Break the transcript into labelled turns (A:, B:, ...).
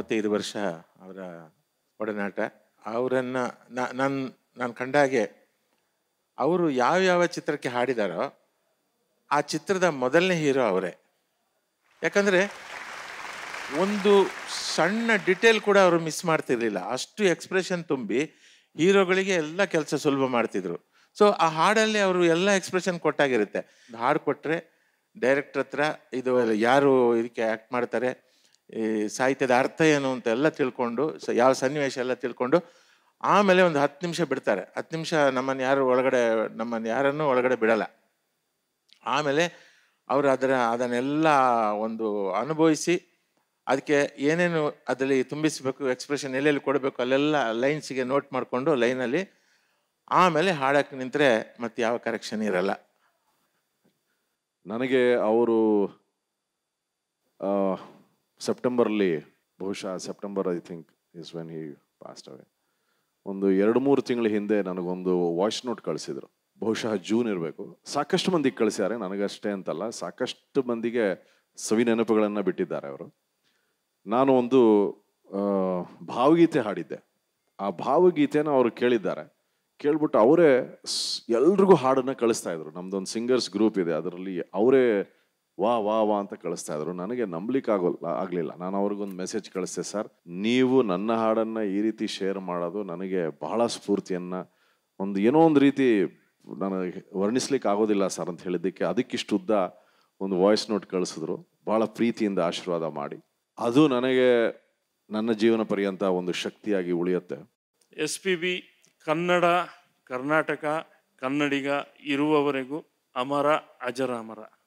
A: ಮೂವತ್ತೈದು ವರ್ಷ ಅವರ ಒಡನಾಟ ಅವರನ್ನು ನಾನು ನಾನು ಕಂಡಾಗೆ ಅವರು ಯಾವ ಯಾವ ಚಿತ್ರಕ್ಕೆ ಹಾಡಿದಾರೋ ಆ ಚಿತ್ರದ ಮೊದಲನೇ ಹೀರೋ ಅವರೇ ಯಾಕಂದರೆ ಒಂದು ಸಣ್ಣ ಡಿಟೇಲ್ ಕೂಡ ಅವರು ಮಿಸ್ ಮಾಡ್ತಿರ್ಲಿಲ್ಲ ಅಷ್ಟು ಎಕ್ಸ್ಪ್ರೆಷನ್ ತುಂಬಿ ಹೀರೋಗಳಿಗೆ ಎಲ್ಲ ಕೆಲಸ ಸುಲಭ ಮಾಡ್ತಿದ್ರು ಸೊ ಆ ಹಾಡಲ್ಲಿ ಅವರು ಎಲ್ಲ ಎಕ್ಸ್ಪ್ರೆಷನ್ ಕೊಟ್ಟಾಗಿರುತ್ತೆ ಹಾಡು ಕೊಟ್ಟರೆ ಡೈರೆಕ್ಟರ್ ಹತ್ರ ಇದು ಯಾರು ಇದಕ್ಕೆ ಆ್ಯಕ್ಟ್ ಮಾಡ್ತಾರೆ ಈ ಸಾಹಿತ್ಯದ ಅರ್ಥ ಏನು ಅಂತ ಎಲ್ಲ ತಿಳ್ಕೊಂಡು ಸ- ಯಾವ ಸನ್ನಿವೇಶ ಎಲ್ಲ ತಿಳ್ಕೊಂಡು ಆಮೇಲೆ ಒಂದು ಹತ್ತು ನಿಮಿಷ ಬಿಡ್ತಾರೆ ಹತ್ತು ನಿಮಿಷ ನಮ್ಮನ್ನು ಯಾರು ಒಳಗಡೆ ನಮ್ಮನ್ನು ಯಾರನ್ನೂ ಒಳಗಡೆ ಬಿಡಲ್ಲ ಆಮೇಲೆ ಅವರು ಅದರ ಅದನ್ನೆಲ್ಲ ಒಂದು ಅನುಭವಿಸಿ ಅದಕ್ಕೆ ಏನೇನು ಅದರಲ್ಲಿ ತುಂಬಿಸಬೇಕು ಎಕ್ಸ್ಪ್ರೆಷನ್ ಎಲ್ಲೆಲ್ಲಿ ಕೊಡಬೇಕು ಅಲ್ಲೆಲ್ಲ ಲೈನ್ಸಿಗೆ ನೋಟ್ ಮಾಡಿಕೊಂಡು ಲೈನಲ್ಲಿ ಆಮೇಲೆ ಹಾಡಕ್ಕೆ ನಿಂತರೆ ಮತ್ತೆ ಯಾವ ಕರೆಕ್ಷನ್ ಇರಲ್ಲ
B: ನನಗೆ ಅವರು ಸೆಪ್ಟೆಂಬರ್ಲಿ ಬಹುಶಃ September I think is when he passed away ಒಂದು ಎರಡು ಮೂರು ತಿಂಗಳ ಹಿಂದೆ ನನಗೊಂದು ವಾಯ್ಸ್ ನೋಟ್ ಕಳಿಸಿದ್ರು ಬಹುಶಃ ಜೂನ್ ಇರಬೇಕು ಸಾಕಷ್ಟು ಮಂದಿಗೆ ಕಳಿಸಿದ್ದಾರೆ ನನಗಷ್ಟೇ ಅಂತಲ್ಲ ಸಾಕಷ್ಟು ಮಂದಿಗೆ ಸವಿ ನೆನಪುಗಳನ್ನು ಬಿಟ್ಟಿದ್ದಾರೆ ಅವರು ನಾನು ಒಂದು ಆ, ಭಾವಗೀತೆ ಹಾಡಿದ್ದೆ ಆ ಭಾವಗೀತೆನ ಅವರು ಕೇಳಿದ್ದಾರೆ ಕೇಳ್ಬಿಟ್ಟು ಅವರೇ ಎಲ್ರಿಗೂ ಹಾಡನ್ನ ಕಳಿಸ್ತಾ ಇದ್ರು ನಮ್ದೊಂದು ಸಿಂಗರ್ಸ್ ಗ್ರೂಪ್ ಇದೆ ಅದರಲ್ಲಿ ಅವರೇ ವಾ ವಾ ವಾ ಅಂತ ಕಳಿಸ್ತಾ ಇದ್ರು ನನಗೆ ನಂಬ್ಲಿಕ್ಕೆ ಆಗೋಲ್ಲ ಆಗ್ಲಿಲ್ಲ ನಾನು ಅವ್ರಿಗೊಂದು ಮೆಸೇಜ್ ಕಳಿಸ್ದೆ ಸರ್ ನೀವು ನನ್ನ ಹಾಡನ್ನ ಈ ರೀತಿ ಶೇರ್ ಮಾಡೋದು ನನಗೆ ಬಹಳ ಸ್ಫೂರ್ತಿಯನ್ನ ಒಂದು ಏನೋ ಒಂದು ರೀತಿ ನನಗೆ ವರ್ಣಿಸ್ಲಿಕ್ಕೆ ಆಗೋದಿಲ್ಲ ಸರ್ ಅಂತ ಹೇಳಿದ್ದಕ್ಕೆ ಅದಕ್ಕಿಷ್ಟು ಉದ್ದ ಒಂದು ವಾಯ್ಸ್ ನೋಟ್ ಕಳಿಸಿದ್ರು ಬಹಳ ಪ್ರೀತಿಯಿಂದ ಆಶೀರ್ವಾದ ಮಾಡಿ ಅದು ನನಗೆ ನನ್ನ ಜೀವನ ಪರ್ಯಂತ ಒಂದು ಶಕ್ತಿಯಾಗಿ ಉಳಿಯುತ್ತೆ
C: S P B Kannada Karnataka Kannadiga ಇರುವವರೆಗೂ ಅಮರ ಅಜರಾಮರ